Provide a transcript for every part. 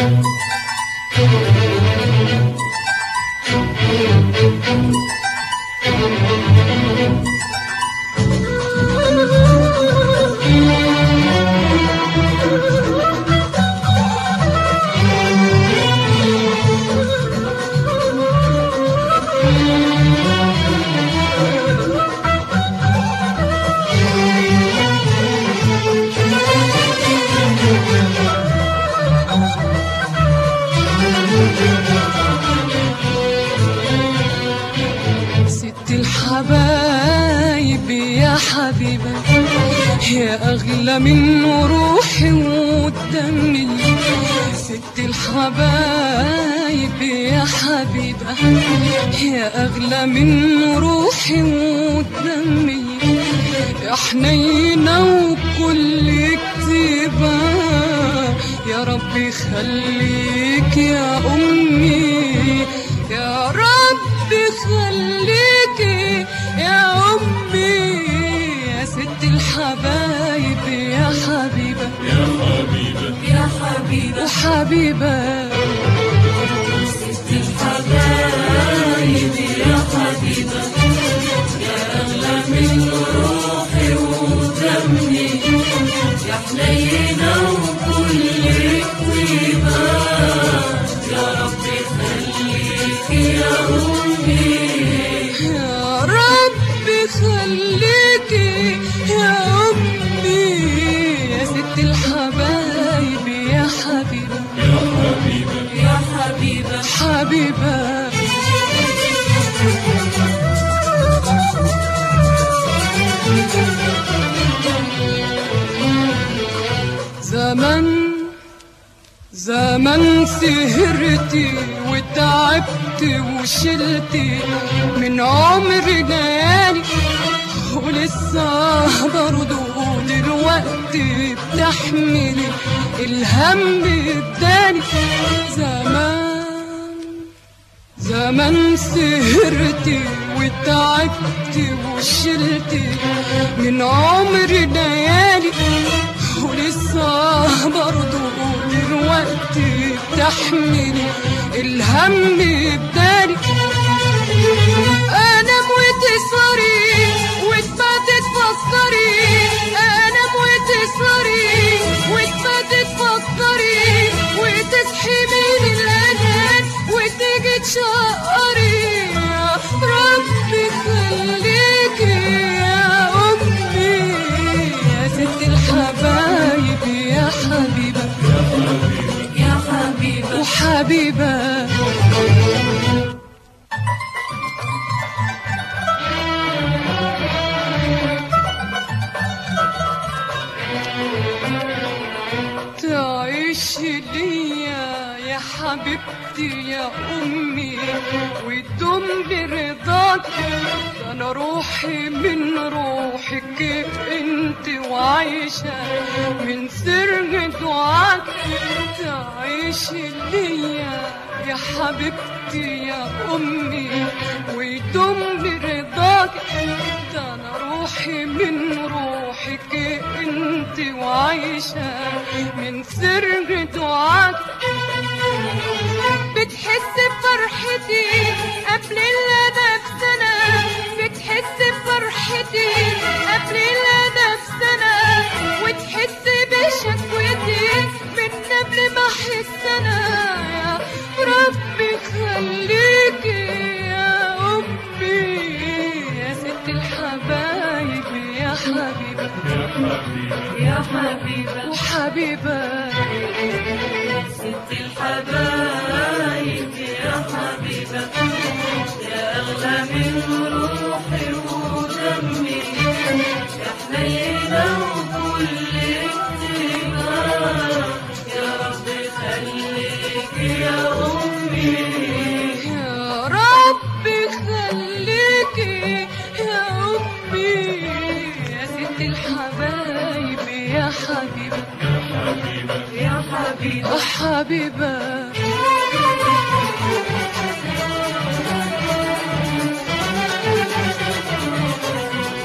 ست الحبايب يا حبيبة يا أغلى من روحي ودمي ست الحبايب يا حبيبة يا أغلى من روحي ودمي يا حنينة وكل كتيبة يا ربي خليك يا أمي يا ربي خليكي يا أمي يا ست الحبايب يا حبيبة يا حبيبة يا حبيبة وحبيبة ست الحبايب يا حبيبة يا أغلى من روحي ودمي يا حنينة وكل طيبة يا ربي خليك يا أمي يا ربي خليكي يا أمي يا ست الحبايب يا حبيبة يا حبيبة يا حبيبة حبيبة زمن زمن سهرتي وتعبت وشلتي من عمر ليالي ولسه برضو دلوقتي بتحملي الهم التاني زمان زمان سهرتي وتعبت وشلتي من عمر ليالي ولسه برضو دلوقتي بتحملي الهم بدالي انام وتسهري وتبات تفكري انام وتسهري وتبات تفكري وتصحي من الاذان وتيجي تشقري يا ربي خليكي يا امي يا ست الحبايب يا حبيبه يا حبيبة وحبيبه تعيش ليا يا حبيبتي يا أمي وتدوم برضاك ده أنا روحي من روحك أنت وعايشة من سر دعاك تعيش ليا يا حبيبتي يا أمي ويدوم برضاك ده أنا روحي من روحك أنت وعايشة من سر دعاك بتحس بفرحتي قبل اللي بسنة بتحس بفرحتي قبل اللي بسنة وتحس بشكوتي من قبل ما احس انا يا ربي خليكي يا امي يا ست الحبايب يا حبيبه يا حبيبة يا حبيبة وحبيبه ست الحبايب يا حبيبة يا أغلى من روحي ودمي يا حنينة وكل طيبة يا رب خليك يا أمي يا ربي خليكي يا أمي يا ست الحبايب يا حبيبة يا حبيبة يا حبيبة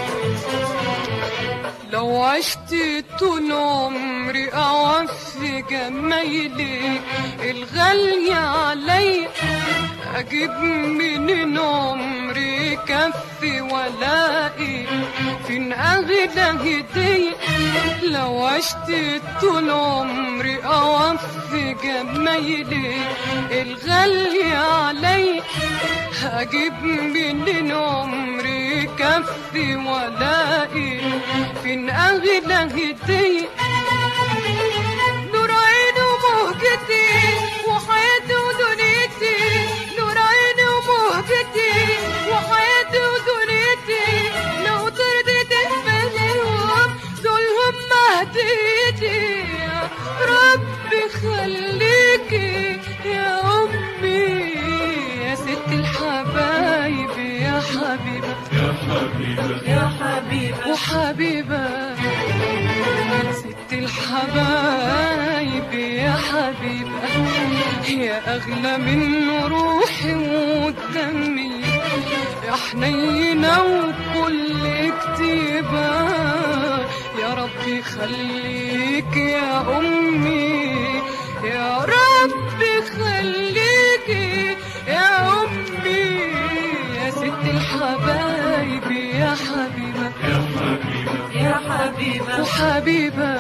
لو عشت طول عمري أوفي جمايلك الغالية علي أجيب من عمري كفي ولاقي فين أغلى هدية لو عشت طول عمري أوفي جمايلك الغالية علي هجيب من عمري كفي ولاقي فين أغلى هدية نور عيني ومهجتي وحياتي ودنيتي نور عيني ومهجتي وحياتي ودنيتي لو ترضي تقبلهم دولهم مهديتي يا ربي خليكي يا أمي يا ست الحبايب يا حبيبة يا حبيبة يا حبيبة وحبيبة ست الحبايب يا حبيبة يا أغلى من روحي ودمي يا حنينة وكل كتيبة يا ربي خليك يا أمي يا ربي خليك يا أمي يا ست الحبايب يا حبيبة يا حبيبة يا حبيبة وحبيبة